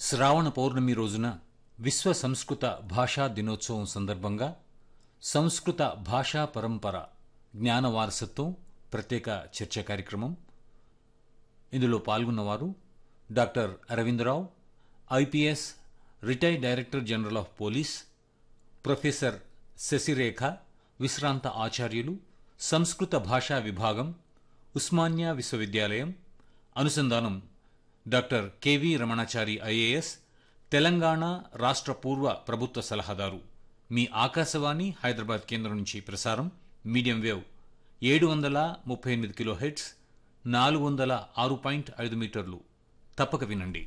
శ్రావణ పౌర్ణమి రోజున విశ్వ సంస్కృత భాషా దినోత్సవం సందర్భంగా సంస్కృత భాషా పరంపర జ్ఞాన వారసత్వం ప్రత్యేక చర్చ కార్యక్రమం ఇందులో పాల్గొన్నవారు doctor Aravind Rao IPS retired director general of police professor Sasirekha విశ్రాంత ఆచార్యులు సంస్కృత భాషా విభాగం ఉస్మానియా విశ్వవిద్యాలయం అనుసంధానం doctor KV Ramanachari IAS Telangana రాష్ట్ర పూర్వ ప్రభుత్వ సలహాదారు మీ ఆకాశవాణి హైదరాబాద్ కేంద్రం నుంచి ప్రసారం మీడియం వేవ్ ఏడు వందల ముప్పై ఎనిమిది కిలో హెడ్స్ నాలుగు వందల ఆరు పాయింట్ ఐదు మీటర్లు తప్పక వినండి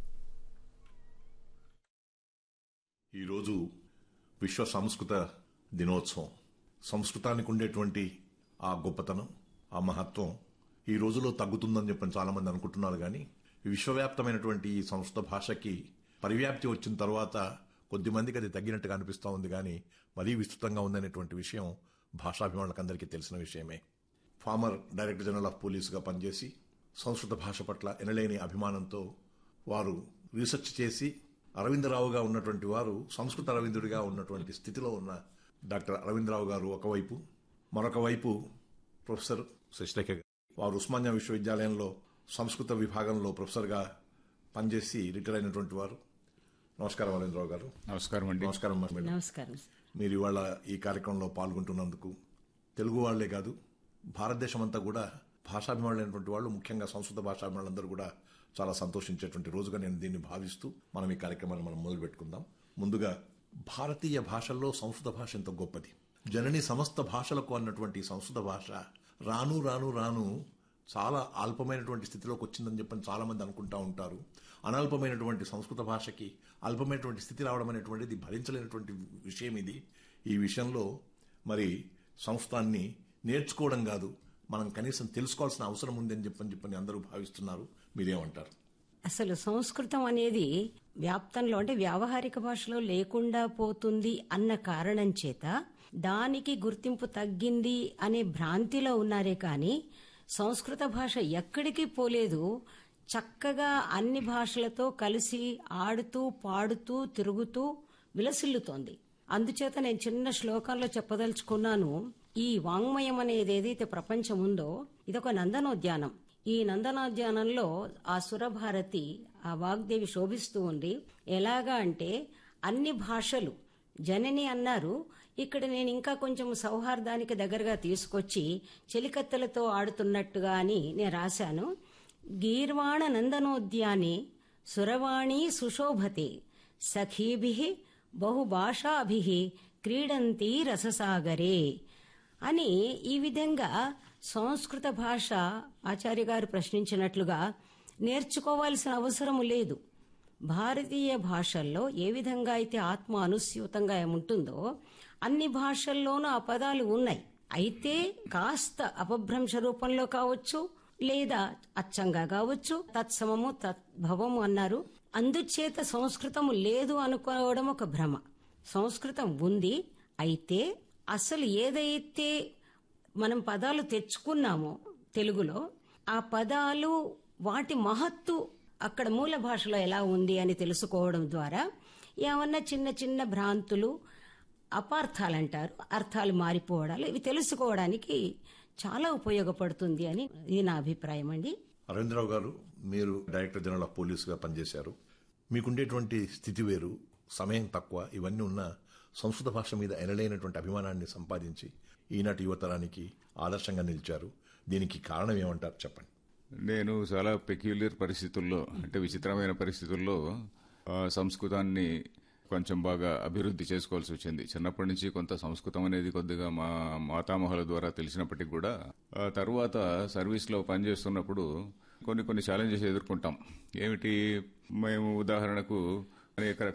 ఈరోజు విశ్వ సంస్కృత దినోత్సవం సంస్కృతానికి ఉండేటువంటి ఆ గొప్పతనం ఆ మహత్వం ఈ రోజులో తగ్గుతుందని చెప్పని చాలా మంది అనుకుంటున్నారు కానీ విశ్వవ్యాప్తమైనటువంటి ఈ సంస్కృత భాషకి పరివ్యాప్తి వచ్చిన తర్వాత కొద్ది మందికి అది తగ్గినట్టుగా అనిపిస్తూ ఉంది కానీ మరీ విస్తృతంగా ఉందనేటువంటి విషయం భాషాభిమానులకందరికీ తెలిసిన విషయమే ఫార్మర్ డైరెక్టర్ జనరల్ ఆఫ్ పోలీసుగా పనిచేసి సంస్కృత భాష పట్ల ఎనలేని అభిమానంతో వారు రీసెర్చ్ చేసి అరవిందరావుగా ఉన్నటువంటి వారు సంస్కృత అరవిందుడిగా ఉన్నటువంటి స్థితిలో ఉన్న డాక్టర్ అరవిందరావు గారు ఒకవైపు మరొక వైపు ప్రొఫెసర్ శశిరేఖ గారు. వారు ఉస్మానియా విశ్వవిద్యాలయంలో సంస్కృత విభాగంలో ప్రొఫెసర్గా పనిచేసి రిటైర్ అయినటువంటి వారు నమస్కారం అరవిందరావు గారు నమస్కారం అండి నమస్కారం మేడం నమస్కారం మీరు ఇవాళ ఈ కార్యక్రమంలో పాల్గొంటున్నందుకు తెలుగు వాళ్లే కాదు భారతదేశం అంతా కూడా భాషాభిమానులైనటువంటి వాళ్ళు ముఖ్యంగా సంస్కృత భాషాభిమానులందరూ కూడా చాలా సంతోషించేటువంటి రోజుగా నేను దీన్ని భావిస్తూ మనం ఈ కార్యక్రమాన్ని మనం మొదలు పెట్టుకుందాం ముందుగా భారతీయ భాషల్లో సంస్కృత భాష ఎంత గొప్పది జనని సమస్త భాషలకు అన్నటువంటి ఈ సంస్కృత భాష రాను రాను రాను చాలా అల్పమైనటువంటి స్థితిలోకి వచ్చిందని చెప్పని చాలా మంది అనుకుంటా ఉంటారు అనల్పమైనటువంటి సంస్కృత భాషకి అల్పమైనటువంటి స్థితి రావడం అనేటువంటిది భరించలేనటువంటి విషయం ఇది ఈ విషయంలో మరి సంస్కృతాన్ని నేర్చుకోవడం కాదు మనం కనీసం తెలుసుకోవాల్సిన అవసరం ఉందని చెప్పని చెప్పని అందరూ భావిస్తున్నారు మీరేమంటారు అసలు సంస్కృతం అనేది వ్యాప్తంలో అంటే వ్యావహారిక భాషలో లేకుండా పోతుంది అన్న కారణం చేత దానికి గుర్తింపు తగ్గింది అనే భ్రాంతిలో ఉన్నారే కానీ సంస్కృత భాష ఎక్కడికి పోలేదు చక్కగా అన్ని భాషలతో కలిసి ఆడుతూ పాడుతూ తిరుగుతూ విలసిల్లుతోంది అందుచేత నేను చిన్న శ్లోకంలో చెప్పదలుచుకున్నాను ఈ వాంగ్మయం అనేది ఏదైతే ప్రపంచం ఉందో ఇదొక నందనోద్యానం ఈ నందనోద్యానంలో ఆ సురభారతి ఆ వాగ్దేవి శోభిస్తూ ఉంది ఎలాగా అంటే అన్ని భాషలు జనని అన్నారు ఇక్కడ నేను ఇంకా కొంచెం సౌహార్దానికి దగ్గరగా తీసుకొచ్చి చెలికత్తెలతో ఆడుతున్నట్టుగా అని నేను రాశాను గీర్వాణ నందనోద్యానే సురవాణి సుశోభతే సఖీభి బహుభాషాభి క్రీడంతి రససాగరే అని ఈ విధంగా సంస్కృత భాష ఆచార్య గారు ప్రశ్నించినట్లుగా నేర్చుకోవాల్సిన అవసరం లేదు భారతీయ భాషల్లో ఏ విధంగా అయితే ఆత్మ అనుస్యూతంగా ఉంటుందో అన్ని భాషల్లోనూ ఆ పదాలు ఉన్నాయి అయితే కాస్త అపభ్రంశ రూపంలో కావచ్చు లేదా అచ్చంగా కావచ్చు తత్సమము తద్భవము అన్నారు అందుచేత సంస్కృతము లేదు అనుకోవడం ఒక భ్రమ సంస్కృతం ఉంది అయితే అసలు ఏదైతే మనం పదాలు తెచ్చుకున్నామో తెలుగులో ఆ పదాలు వాటి మహత్తు అక్కడ మూల భాషలో ఎలా ఉంది అని తెలుసుకోవడం ద్వారా ఏమన్నా చిన్న చిన్న భ్రాంతులు అపార్థాలు అంటారు అర్థాలు మారిపోవడాలు ఇవి తెలుసుకోవడానికి చాలా ఉపయోగపడుతుంది అని ఇది నా అభిప్రాయం అండి అరవిందరావు గారు మీరు డైరెక్టర్ జనరల్ ఆఫ్ పోలీసుగా పనిచేశారు మీకుండేటువంటి స్థితి వేరు సమయం తక్కువ ఇవన్నీ ఉన్న సంస్కృత భాష మీద ఎనలేనటువంటి అభిమానాన్ని సంపాదించి ఈనాటి యువతరానికి ఆదర్శంగా నిలిచారు దీనికి కారణం ఏమంటారు చెప్పండి నేను చాలా పెక్యులర్ పరిస్థితుల్లో అంటే విచిత్రమైన పరిస్థితుల్లో ఆ, సంస్కృతాన్ని కొంచెం బాగా అభివృద్ధి చేసుకోవాల్సి వచ్చింది చిన్నప్పటి నుంచి కొంత సంస్కృతం అనేది కొద్దిగా మా మాతామహుల ద్వారా తెలిసినప్పటికీ కూడా ఆ తర్వాత సర్వీస్లో పనిచేస్తున్నప్పుడు కొన్ని కొన్ని ఛాలెంజెస్ ఎదుర్కొంటాం ఏమిటి మేము ఉదాహరణకు అనేక